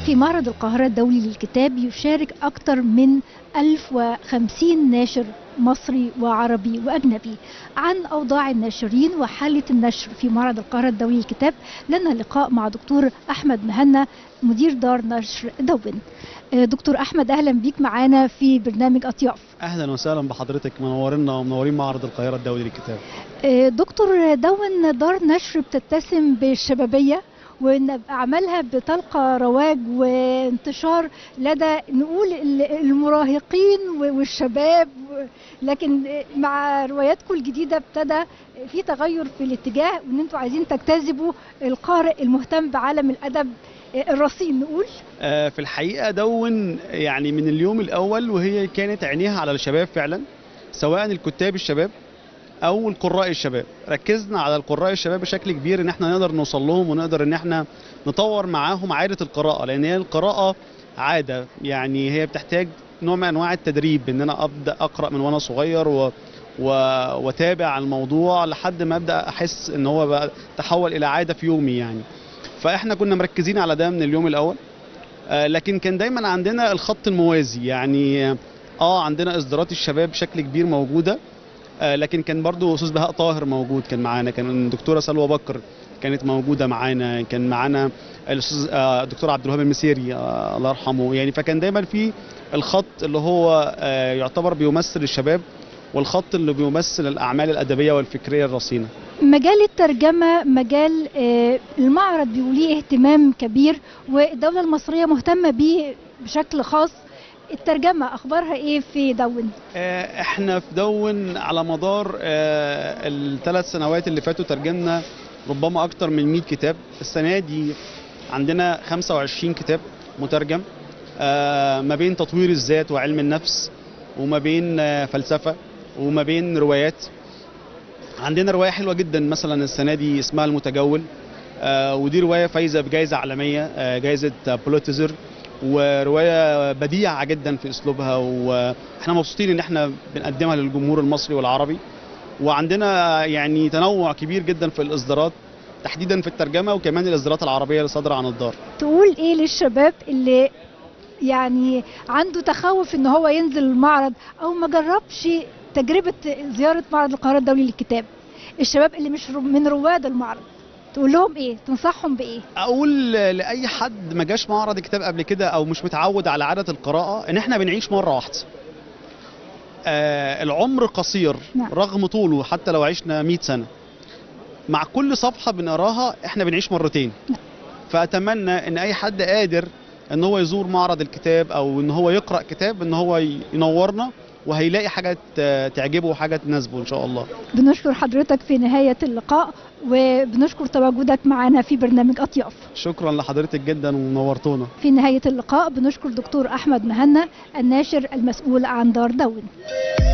في معرض القاهرة الدولي للكتاب يشارك أكثر من 1050 ناشر مصري وعربي وأجنبي عن أوضاع الناشرين وحالة النشر في معرض القاهرة الدولي للكتاب لنا لقاء مع دكتور أحمد مهنا مدير دار نشر دون دكتور أحمد أهلا بيك معانا في برنامج أطياف اهلا وسهلا بحضرتك منورنا ومنورين معرض القاهره الدولي للكتاب دكتور دون دار نشر بتتسم بالشبابية وان اعمالها بتلقى رواج وانتشار لدى نقول المراهقين والشباب لكن مع رواياتكم الجديده ابتدى في تغير في الاتجاه وان انتم عايزين تجتذبوا القارئ المهتم بعالم الادب الرصين نقول في الحقيقه دون يعني من اليوم الاول وهي كانت عينيها على الشباب فعلا سواء الكتاب الشباب او القراء الشباب ركزنا على القراء الشباب بشكل كبير ان احنا نقدر نوصل لهم ونقدر ان احنا نطور معاهم عاده القراءه لان هي القراءه عاده يعني هي بتحتاج نوع من انواع التدريب ان انا ابدا اقرا من وانا صغير و و... وتابع الموضوع لحد ما ابدا احس ان هو بقى تحول الى عاده في يومي يعني فاحنا كنا مركزين على ده من اليوم الاول آه لكن كان دايما عندنا الخط الموازي يعني اه عندنا اصدارات الشباب بشكل كبير موجوده آه لكن كان برضو استاذ بهاء طاهر موجود كان معانا كان الدكتوره سلوى بكر كانت موجوده معانا كان معانا الاستاذ آه الدكتور عبد الوهاب المسيري آه الله يرحمه يعني فكان دايما في الخط اللي هو يعتبر بيمثل الشباب والخط اللي بيمثل الاعمال الادبيه والفكريه الرصينه مجال الترجمة مجال المعرض بيوليه اهتمام كبير والدولة المصرية مهتمة به بشكل خاص الترجمة أخبارها إيه في دون؟ إحنا في دون على مدار الثلاث سنوات اللي فاتوا ترجمنا ربما أكتر من 100 كتاب السنة دي عندنا 25 كتاب مترجم ما بين تطوير الذات وعلم النفس وما بين فلسفة وما بين روايات عندنا رواية حلوة جدا مثلا السنة دي اسمها المتجول ودي رواية فايزة بجائزة عالمية جائزة بوليتزر وروايه بديعه جدا في اسلوبها واحنا مبسوطين ان احنا بنقدمها للجمهور المصري والعربي وعندنا يعني تنوع كبير جدا في الاصدارات تحديدا في الترجمه وكمان الاصدارات العربيه اللي صادره عن الدار تقول ايه للشباب اللي يعني عنده تخوف ان هو ينزل المعرض او ما جربش تجربه زياره معرض القاهره الدولي للكتاب الشباب اللي مش من رواد المعرض تقول لهم ايه تنصحهم بايه اقول لاي حد ما جاش معرض الكتاب قبل كده او مش متعود على عاده القراءه ان احنا بنعيش مره واحده آه العمر قصير نعم. رغم طوله حتى لو عشنا 100 سنه مع كل صفحه بنقراها احنا بنعيش مرتين نعم. فاتمنى ان اي حد قادر ان هو يزور معرض الكتاب او ان هو يقرا كتاب ان هو ينورنا وهيلاقي حاجه تعجبه وحاجه تناسبه ان شاء الله بنشكر حضرتك في نهايه اللقاء وبنشكر تواجدك معنا في برنامج اطياف شكرا لحضرتك جدا ونورتونا في نهايه اللقاء بنشكر دكتور احمد مهنا الناشر المسؤول عن دار دون